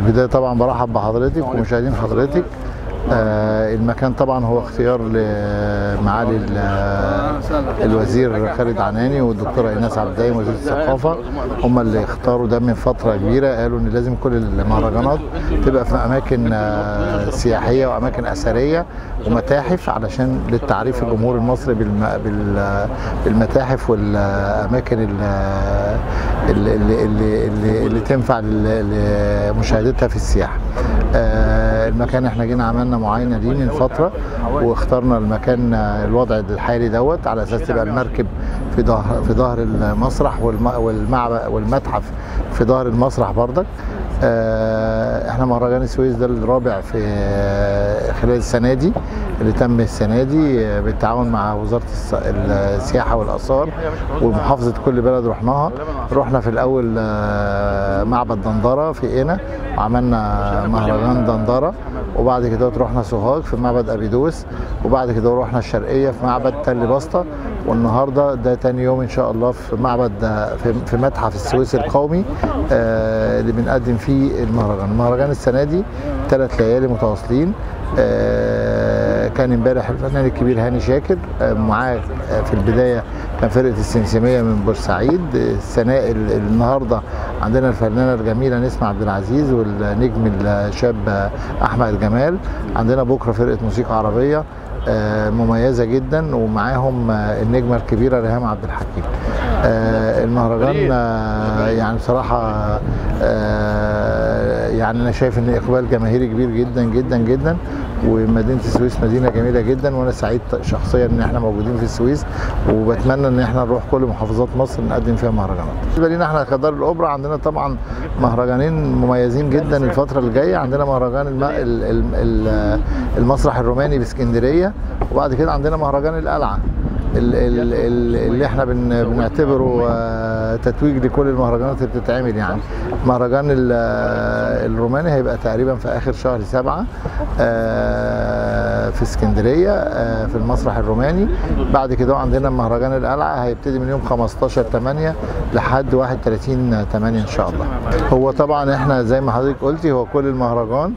البدايه طبعا برحب بحضرتك ومشاهدين حضرتك آه، المكان طبعا هو اختيار لمعالي ال- الوزير خالد عناني والدكتوره ايناس عبد الدايم وزيره الثقافه هم اللي اختاروا ده من فتره كبيره قالوا ان لازم كل المهرجانات تبقى في اماكن آه، سياحيه واماكن اثريه ومتاحف علشان للتعريف الجمهور المصري بالم- بال- بالمتاحف والاماكن ال- اللي, اللي, اللي, اللي, اللي تنفع لل- لمشاهدتها في السياحه. آه، المكان احنا جينا عملنا معاينه ليه من فتره واخترنا المكان آه، الوضع الحالي دوت على اساس تبقى المركب في ظهر في ظهر المسرح والم- والمعبد والمتحف في ظهر المسرح برضك آه، احنا مهرجان السويس ده الرابع في آه، خلال السنه دي اللي تم السنه دي آه، بالتعاون مع وزاره الس- السياحه والاثار ومحافظه كل بلد رحناها رحنا في الاول آه، معبد دندره في قنا وعملنا مهرجان دندره وبعد كده رحنا سوهاج في معبد ابيدوس وبعد كده رحنا الشرقيه في معبد تل بسطه والنهارده ده تاني يوم ان شاء الله في معبد في, في متحف السويس القومي آه، اللي بنقدم فيه المهرجان المهرجان السنه دي ثلاث ليالي متواصلين آه، كان امبارح الفنان الكبير هاني شاكر آه، معاه آه، في البدايه كان فرقه السمسميه من بورسعيد السنه ال- النهارده عندنا الفنانه الجميله نسمة عبد العزيز والنجم الشاب آه، احمد جمال عندنا بكره فرقه موسيقى عربيه آه، مميزه جدا ومعاهم آه، النجمه الكبيره ريهام عبد الحكيم آه، المهرجان آه، يعني بصراحه آه، يعني انا شايف ان اقبال جماهيري كبير جدا جدا جدا ومدينه السويس مدينه جميله جدا وانا سعيد شخصيا ان احنا موجودين في السويس وبتمنى ان احنا نروح كل محافظات مصر نقدم فيها مهرجانات. بالنسبه لنا احنا كدار الاوبرا عندنا طبعا مهرجانين مميزين جدا الفتره الجايه عندنا مهرجان الم... ال- ال- ال- المسرح الروماني باسكندريه وبعد كده عندنا مهرجان القلعه ال- ال- ال- اللي احنا بن- بنعتبره آه، تتويج لكل المهرجانات اللي بتتعمل يعني مهرجان ال- آه، الروماني هيبقى تقريبا في اخر شهر سبعة آه، في اسكندريه آه، في المسرح الروماني بعد كده عندنا مهرجان القلعه هيبتدي من يوم 15 8 لحد 31 8 ان شاء الله هو طبعا احنا زي ما حضرتك قلتي هو كل المهرجان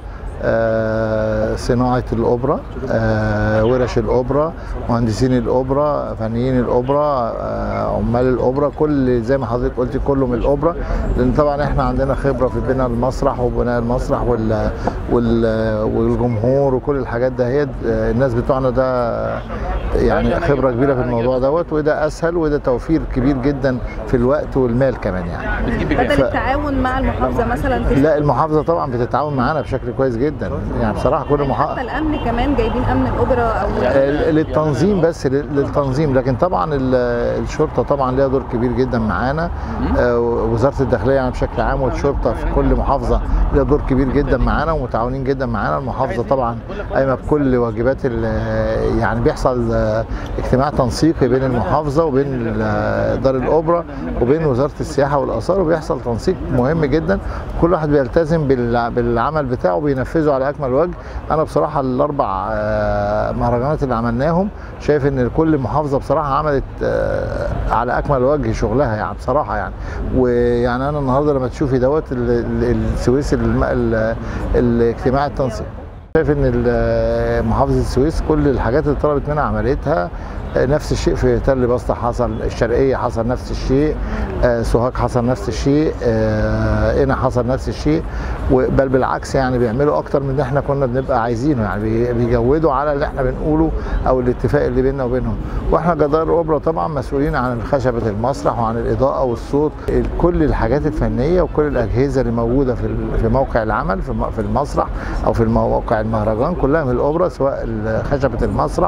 آه، صناعة الأوبرا آه، ورش الأوبرا مهندسين الأوبرا فنيين الأوبرا آه، عمال الأوبرا كل زي ما حضرتك قلتي كله من الأوبرا لأن طبعا احنا عندنا خبرة في بناء المسرح وبناء المسرح وال وال والجمهور وكل الحاجات ده هي الناس بتوعنا ده يعني خبرة كبيرة في الموضوع دوت وده أسهل وده توفير كبير جدا في الوقت والمال كمان يعني بدل ف- التعاون مع المحافظه مثلا في لا المحافظة طبعا بتتعاون معانا بشكل كويس جدا يعني بصراحة كل حتى محافظة الامن كمان جايبين امن الاوبرا او للتنظيم بس لل- للتنظيم لكن طبعا ال- الشرطه طبعا ليها دور كبير جدا معانا آه، وزاره الداخليه يعني بشكل عام والشرطه في كل محافظه ليها دور كبير جدا معانا ومتعاونين جدا معانا المحافظه طبعا قايمه بكل واجبات ال- يعني بيحصل آه، اجتماع تنسيقي بين المحافظه وبين ال- دار الاوبرا وبين وزاره السياحه والاثار وبيحصل تنسيق مهم جدا كل واحد بيلتزم بال- بالعمل بتاعه وبينفذه على اكمل وجه انا بصراحه الاربع آه، مهرجانات اللي عملناهم شايف ان كل محافظه بصراحه عملت آه، على اكمل وجه شغلها يعني بصراحه يعني ويعني انا النهارده لما تشوفي دوت ال- ال- السويس الم- ال- الاجتماع التنسيق شايف ان ال- محافظه السويس كل الحاجات اللي طلبت منها عملتها آه، نفس الشيء في تل بسطة حصل الشرقية حصل نفس الشيء آه، سوهاج حصل نفس الشيء آه، قنا حصل نفس الشيء و- بل بالعكس يعني بيعملوا اكتر من اللي احنا كنا بنبقى عايزينه يعني بي- بيجودوا على اللي احنا بنقوله او الاتفاق اللي بيننا وبينهم واحنا جدار الاوبرا طبعا مسؤولين عن خشبه المسرح وعن الاضاءه والصوت ال- كل الحاجات الفنيه وكل الاجهزه اللي موجوده في ال- في موقع العمل في م- في المسرح او في موقع المهرجان كلها من الاوبرا سواء ال- خشبه المسرح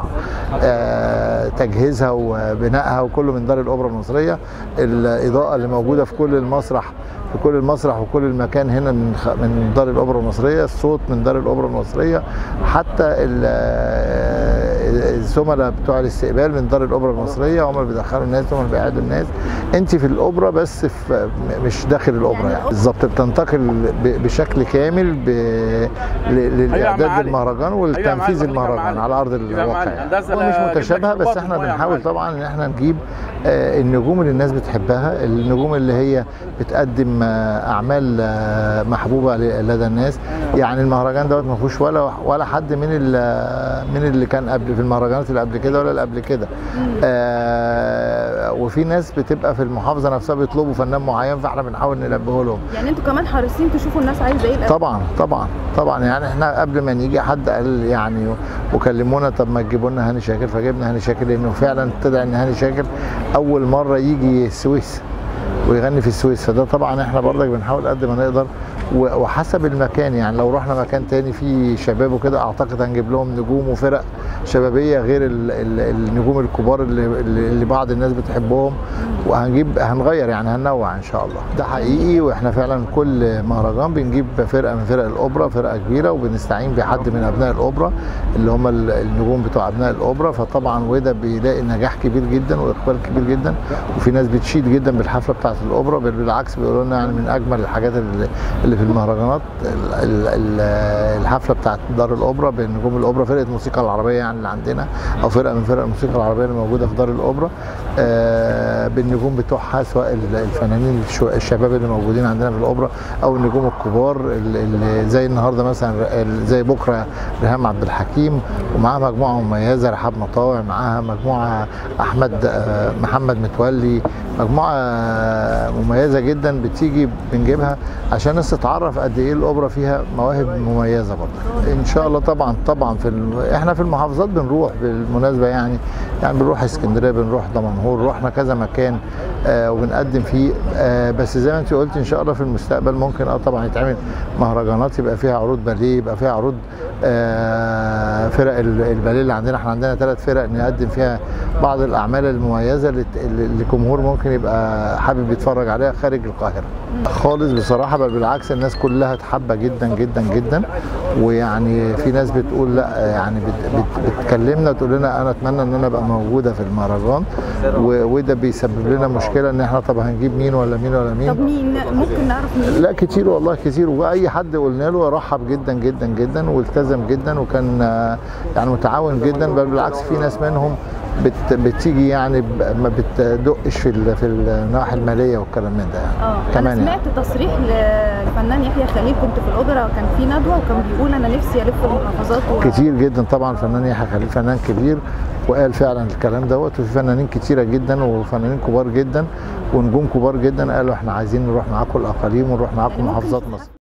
آه، تجهيزها وبنائها وكله من دار الاوبرا المصريه الاضاءه اللي موجوده في كل المسرح في كل المسرح وكل المكان هنا من خ- من دار الاوبرا المصريه الصوت من دار الاوبرا المصريه حتى ال- الزملاء بتوع الاستقبال من دار الاوبرا المصريه هم اللي بيدخلوا الناس هم اللي بيقعدوا الناس انت في الاوبرا بس في مش داخل الاوبرا يعني بالظبط بتنتقل ب- بشكل كامل ب... ل- للاعداد معالي. للمهرجان أيوة يا والتنفيذ معالي، المهرجان معالي. على ارض أيوة يا الواقع معالي. يعني. هندسة هو مش أنا جبت متشابهه لك بس البطل. احنا بنحاول طبعا ان احنا نجيب آه، النجوم اللي الناس بتحبها النجوم اللي هي بتقدم آه، اعمال آه، محبوبه ل- لدى الناس يعني المهرجان دوت ما فيهوش ولا ولا حد من ال- من اللي كان قبل في المهرجانات اللي قبل كده ولا اللي قبل كده آه، وفي ناس بتبقى في المحافظه نفسها بيطلبوا فنان معين فاحنا بنحاول نلبيه لهم يعني انتوا كمان حريصين تشوفوا الناس عايزه ايه الأول. طبعا طبعا طبعا يعني احنا قبل ما نيجي حد قال يعني وكلمونا طب ما تجيبوا لنا هاني شاكر فجبنا هاني شاكر لانه فعلا طلع ان هاني شاكر اول مره يجي السويس ويغني في السويس فده طبعا احنا برضك بنحاول قد ما نقدر و- وحسب المكان يعني لو رحنا مكان تاني فيه شباب وكده اعتقد هنجيب لهم نجوم وفرق شبابيه غير ال ال النجوم الكبار اللي, اللي اللي بعض الناس بتحبهم وهنجيب هنغير يعني هننوع ان شاء الله ده حقيقي واحنا فعلا كل مهرجان بنجيب فرقه من فرق الاوبرا فرقه كبيره وبنستعين بحد من ابناء الاوبرا اللي هم ال- النجوم بتوع ابناء الاوبرا فطبعا وده بيلاقي نجاح كبير جدا واقبال كبير جدا وفي ناس بتشيد جدا بالحفله بتاعه الاوبرا بل بالعكس بيقولوا لنا يعني من اجمل الحاجات اللي اللي في المهرجانات ال- ال- ال- الحفله بتاعه دار الاوبرا بنجوم الاوبرا فرقه الموسيقى العربيه يعني اللي عندنا او فرقه من فرق الموسيقى العربيه اللي موجوده في دار الاوبرا آه، بالنجوم بتوعها سواء ال- الفنانين الشو- الشباب اللي موجودين عندنا في الاوبرا او النجوم الكبار اللي اللي زي النهارده مثلا ال- زي بكره ريهام عبد الحكيم ومعاها مجموعه مميزه رحاب مطاوع معاها مجموعه احمد آه، محمد متولي مجموعه آه، مميزه جدا بتيجي بنجيبها عشان الناس تتعرف قد ايه الاوبرا فيها مواهب مميزه برضه ان شاء الله طبعا طبعا في ال... احنا في المحافظات بنروح بالمناسبه يعني يعني بنروح اسكندريه بنروح دمنهور رحنا كذا مكان آه وبنقدم فيه آه بس زي ما انت قلت ان شاء الله في المستقبل ممكن اه طبعا يتعمل مهرجانات يبقى فيها عروض باليه يبقى فيها عروض آه فرق ال- الباليه اللي عندنا احنا عندنا ثلاث فرق نقدم فيها بعض الاعمال المميزه اللي ت- اللي الجمهور ممكن يبقى حابب يتفرج عليها خارج القاهره خالص بصراحه بل بالعكس الناس كلها تحبه جدا جدا جدا ويعني في ناس بتقول لا يعني بت بت بتكلمنا تقول لنا انا اتمنى ان انا ابقى موجوده في المهرجان و- وده بيسبب لنا مشكله ان احنا طب هنجيب مين ولا مين ولا مين طب مين ممكن نعرف مين لا كتير والله كتير واي حد قلنا له رحب جدا جدا جدا والتزم جدا وكان آه، يعني متعاون جدا بل بالعكس في ناس منهم بت بتيجي يعني ب- ما بتدقش في ال- في النواحي الماليه والكلام من ده يعني اه كمان انا يعني. سمعت تصريح للفنان يحيى خليل كنت في الاوبرا وكان في ندوه وكان بيقول انا نفسي الف المحافظات و... كتير جدا طبعا الفنان يحيى خليل فنان كبير وقال فعلا الكلام دوت وفي فنانين كتيره جدا وفنانين كبار جدا ونجوم كبار جدا قالوا احنا عايزين نروح معاكم الاقاليم ونروح معاكم يعني ممكن محافظات نشوف مصر